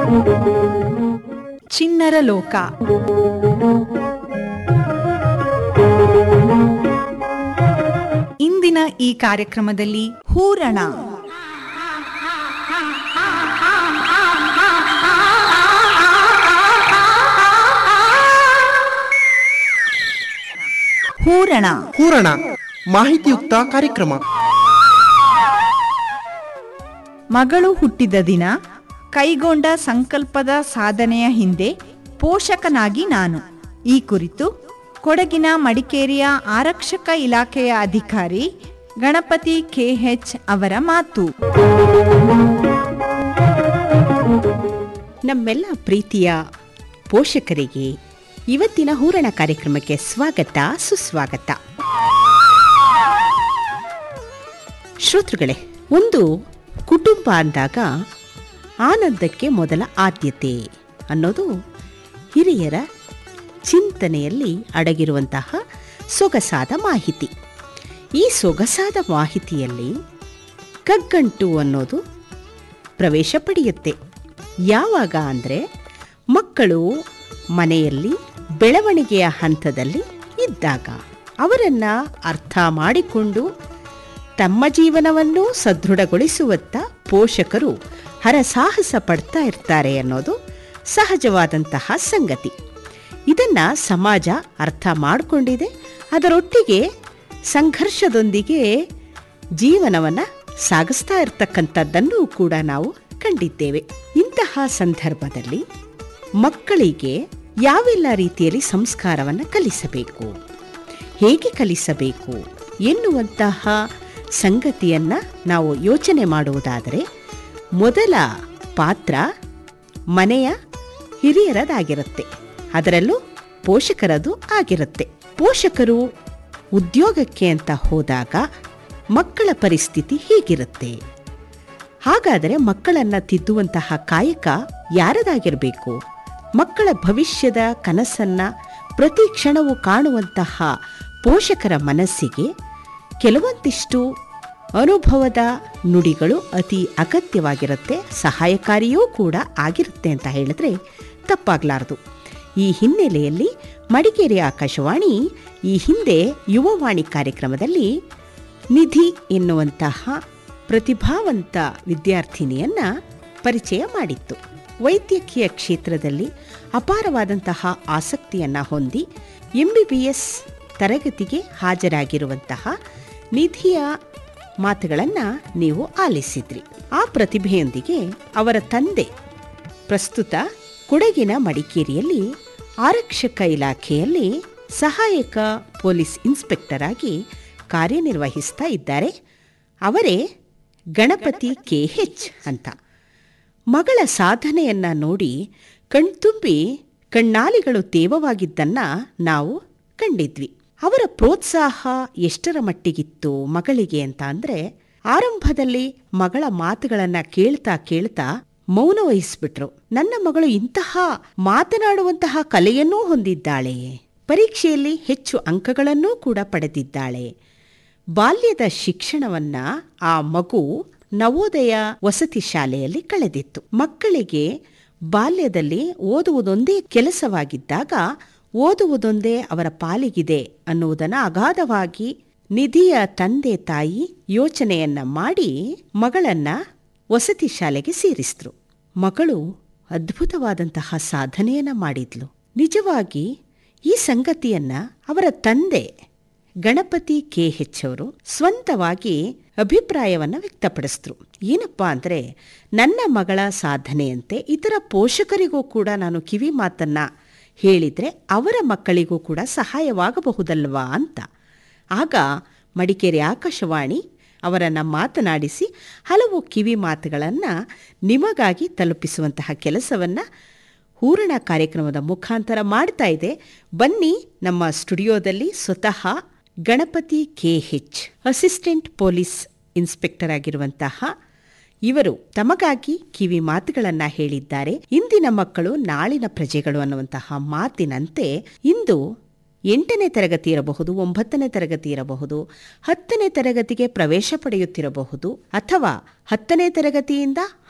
ಚಿಣ್ಣರ ಲೋಕ ಇಂದಿನ ಈ ಕಾರ್ಯಕ್ರಮದಲ್ಲಿ ಹೂರಣ ಹೂರಣ ಹೂರಣ ಮಾಹಿತಿಯುಕ್ತ ಕಾರ್ಯಕ್ರಮ ಮಗಳು ಹುಟ್ಟಿದ ದಿನ ಕೈಗೊಂಡ ಸಂಕಲ್ಪದ ಸಾಧನೆಯ ಹಿಂದೆ ಪೋಷಕನಾಗಿ ನಾನು ಈ ಕುರಿತು ಕೊಡಗಿನ ಮಡಿಕೇರಿಯ ಆರಕ್ಷಕ ಇಲಾಖೆಯ ಅಧಿಕಾರಿ ಗಣಪತಿ ಕೆಎಚ್ ಅವರ ಮಾತು ನಮ್ಮೆಲ್ಲ ಪ್ರೀತಿಯ ಪೋಷಕರಿಗೆ ಇವತ್ತಿನ ಹೂರಣ ಕಾರ್ಯಕ್ರಮಕ್ಕೆ ಸ್ವಾಗತ ಸುಸ್ವಾಗತ ಶ್ರೋತೃಗಳೇ ಒಂದು ಕುಟುಂಬ ಅಂದಾಗ ಆನಂದಕ್ಕೆ ಮೊದಲ ಆದ್ಯತೆ ಅನ್ನೋದು ಹಿರಿಯರ ಚಿಂತನೆಯಲ್ಲಿ ಅಡಗಿರುವಂತಹ ಸೊಗಸಾದ ಮಾಹಿತಿ ಈ ಸೊಗಸಾದ ಮಾಹಿತಿಯಲ್ಲಿ ಕಗ್ಗಂಟು ಅನ್ನೋದು ಪ್ರವೇಶ ಪಡೆಯುತ್ತೆ ಯಾವಾಗ ಅಂದರೆ ಮಕ್ಕಳು ಮನೆಯಲ್ಲಿ ಬೆಳವಣಿಗೆಯ ಹಂತದಲ್ಲಿ ಇದ್ದಾಗ ಅವರನ್ನು ಅರ್ಥ ಮಾಡಿಕೊಂಡು ತಮ್ಮ ಜೀವನವನ್ನು ಸದೃಢಗೊಳಿಸುವತ್ತ ಪೋಷಕರು ಹರಸಾಹಸ ಪಡ್ತಾ ಇರ್ತಾರೆ ಅನ್ನೋದು ಸಹಜವಾದಂತಹ ಸಂಗತಿ ಇದನ್ನು ಸಮಾಜ ಅರ್ಥ ಮಾಡಿಕೊಂಡಿದೆ ಅದರೊಟ್ಟಿಗೆ ಸಂಘರ್ಷದೊಂದಿಗೆ ಜೀವನವನ್ನು ಸಾಗಿಸ್ತಾ ಇರ್ತಕ್ಕಂಥದ್ದನ್ನು ಕೂಡ ನಾವು ಕಂಡಿದ್ದೇವೆ ಇಂತಹ ಸಂದರ್ಭದಲ್ಲಿ ಮಕ್ಕಳಿಗೆ ಯಾವೆಲ್ಲ ರೀತಿಯಲ್ಲಿ ಸಂಸ್ಕಾರವನ್ನು ಕಲಿಸಬೇಕು ಹೇಗೆ ಕಲಿಸಬೇಕು ಎನ್ನುವಂತಹ ಸಂಗತಿಯನ್ನು ನಾವು ಯೋಚನೆ ಮಾಡುವುದಾದರೆ ಮೊದಲ ಪಾತ್ರ ಮನೆಯ ಹಿರಿಯರದಾಗಿರುತ್ತೆ ಅದರಲ್ಲೂ ಪೋಷಕರದು ಆಗಿರುತ್ತೆ ಪೋಷಕರು ಉದ್ಯೋಗಕ್ಕೆ ಅಂತ ಹೋದಾಗ ಮಕ್ಕಳ ಪರಿಸ್ಥಿತಿ ಹೀಗಿರುತ್ತೆ ಹಾಗಾದರೆ ಮಕ್ಕಳನ್ನು ತಿದ್ದುವಂತಹ ಕಾಯಕ ಯಾರದಾಗಿರಬೇಕು ಮಕ್ಕಳ ಭವಿಷ್ಯದ ಕನಸನ್ನ ಪ್ರತಿ ಕ್ಷಣವೂ ಕಾಣುವಂತಹ ಪೋಷಕರ ಮನಸ್ಸಿಗೆ ಕೆಲವೊಂದಿಷ್ಟು ಅನುಭವದ ನುಡಿಗಳು ಅತಿ ಅಗತ್ಯವಾಗಿರುತ್ತೆ ಸಹಾಯಕಾರಿಯೂ ಕೂಡ ಆಗಿರುತ್ತೆ ಅಂತ ಹೇಳಿದ್ರೆ ತಪ್ಪಾಗಲಾರದು ಈ ಹಿನ್ನೆಲೆಯಲ್ಲಿ ಮಡಿಕೇರಿ ಆಕಾಶವಾಣಿ ಈ ಹಿಂದೆ ಯುವವಾಣಿ ಕಾರ್ಯಕ್ರಮದಲ್ಲಿ ನಿಧಿ ಎನ್ನುವಂತಹ ಪ್ರತಿಭಾವಂತ ವಿದ್ಯಾರ್ಥಿನಿಯನ್ನ ಪರಿಚಯ ಮಾಡಿತ್ತು ವೈದ್ಯಕೀಯ ಕ್ಷೇತ್ರದಲ್ಲಿ ಅಪಾರವಾದಂತಹ ಆಸಕ್ತಿಯನ್ನು ಹೊಂದಿ ಎಂ ಬಿ ಬಿ ಎಸ್ ತರಗತಿಗೆ ಹಾಜರಾಗಿರುವಂತಹ ನಿಧಿಯ ಮಾತುಗಳನ್ನು ನೀವು ಆಲಿಸಿದ್ರಿ ಆ ಪ್ರತಿಭೆಯೊಂದಿಗೆ ಅವರ ತಂದೆ ಪ್ರಸ್ತುತ ಕೊಡಗಿನ ಮಡಿಕೇರಿಯಲ್ಲಿ ಆರಕ್ಷಕ ಇಲಾಖೆಯಲ್ಲಿ ಸಹಾಯಕ ಪೊಲೀಸ್ ಇನ್ಸ್ಪೆಕ್ಟರ್ ಆಗಿ ಕಾರ್ಯನಿರ್ವಹಿಸ್ತಾ ಇದ್ದಾರೆ ಅವರೇ ಗಣಪತಿ ಕೆ ಹೆಚ್ ಅಂತ ಮಗಳ ಸಾಧನೆಯನ್ನ ನೋಡಿ ಕಣ್ತುಂಬಿ ಕಣ್ಣಾಲಿಗಳು ತೇವವಾಗಿದ್ದನ್ನ ನಾವು ಕಂಡಿದ್ವಿ ಅವರ ಪ್ರೋತ್ಸಾಹ ಎಷ್ಟರ ಮಟ್ಟಿಗಿತ್ತು ಮಗಳಿಗೆ ಅಂತ ಅಂದ್ರೆ ಆರಂಭದಲ್ಲಿ ಮಗಳ ಮಾತುಗಳನ್ನ ಕೇಳ್ತಾ ಕೇಳ್ತಾ ಮೌನ ವಹಿಸ್ಬಿಟ್ರು ನನ್ನ ಮಗಳು ಇಂತಹ ಮಾತನಾಡುವಂತಹ ಕಲೆಯನ್ನೂ ಹೊಂದಿದ್ದಾಳೆ ಪರೀಕ್ಷೆಯಲ್ಲಿ ಹೆಚ್ಚು ಅಂಕಗಳನ್ನೂ ಕೂಡ ಪಡೆದಿದ್ದಾಳೆ ಬಾಲ್ಯದ ಶಿಕ್ಷಣವನ್ನ ಆ ಮಗು ನವೋದಯ ವಸತಿ ಶಾಲೆಯಲ್ಲಿ ಕಳೆದಿತ್ತು ಮಕ್ಕಳಿಗೆ ಬಾಲ್ಯದಲ್ಲಿ ಓದುವುದೊಂದೇ ಕೆಲಸವಾಗಿದ್ದಾಗ ಓದುವುದೊಂದೇ ಅವರ ಪಾಲಿಗಿದೆ ಅನ್ನುವುದನ್ನು ಅಗಾಧವಾಗಿ ನಿಧಿಯ ತಂದೆ ತಾಯಿ ಯೋಚನೆಯನ್ನ ಮಾಡಿ ಮಗಳನ್ನ ವಸತಿ ಶಾಲೆಗೆ ಸೇರಿಸಿದ್ರು ಮಗಳು ಅದ್ಭುತವಾದಂತಹ ಸಾಧನೆಯನ್ನ ಮಾಡಿದ್ಲು ನಿಜವಾಗಿ ಈ ಸಂಗತಿಯನ್ನ ಅವರ ತಂದೆ ಗಣಪತಿ ಕೆ ಹೆಚ್ ಅವರು ಸ್ವಂತವಾಗಿ ಅಭಿಪ್ರಾಯವನ್ನ ವ್ಯಕ್ತಪಡಿಸಿದ್ರು ಏನಪ್ಪಾ ಅಂದ್ರೆ ನನ್ನ ಮಗಳ ಸಾಧನೆಯಂತೆ ಇತರ ಪೋಷಕರಿಗೂ ಕೂಡ ನಾನು ಕಿವಿ ಮಾತನ್ನ ಹೇಳಿದ್ರೆ ಅವರ ಮಕ್ಕಳಿಗೂ ಕೂಡ ಸಹಾಯವಾಗಬಹುದಲ್ವಾ ಅಂತ ಆಗ ಮಡಿಕೇರಿ ಆಕಾಶವಾಣಿ ಅವರನ್ನು ಮಾತನಾಡಿಸಿ ಹಲವು ಕಿವಿ ಮಾತುಗಳನ್ನು ನಿಮಗಾಗಿ ತಲುಪಿಸುವಂತಹ ಕೆಲಸವನ್ನು ಹೂರಣ ಕಾರ್ಯಕ್ರಮದ ಮುಖಾಂತರ ಮಾಡ್ತಾ ಇದೆ ಬನ್ನಿ ನಮ್ಮ ಸ್ಟುಡಿಯೋದಲ್ಲಿ ಸ್ವತಃ Ganapathi K H assistant police inspector ಆಗಿರುವಂತಹ ಇವರು ತಮಗಾಗಿ ಕಿವಿ ಮಾತುಗಳನ್ನ ಹೇಳಿದ್ದಾರೆ ಇಂದಿನ ಮಕ್ಕಳು ನಾಳಿನ ಪ್ರಜೆಗಳು ಅನ್ನುವಂತಹ ಮಾತಿನಂತೆ ಇಂದು ಎಂಟನೇ ತರಗತಿ ಇರಬಹುದು ಒಂಬತ್ತನೇ ತರಗತಿ ಇರಬಹುದು ಹತ್ತನೇ ತರಗತಿಗೆ ಪ್ರವೇಶ ಪಡೆಯುತ್ತಿರಬಹುದು ಅಥವಾ ಹತ್ತನೇ ತರಗತಿಯಿಂದ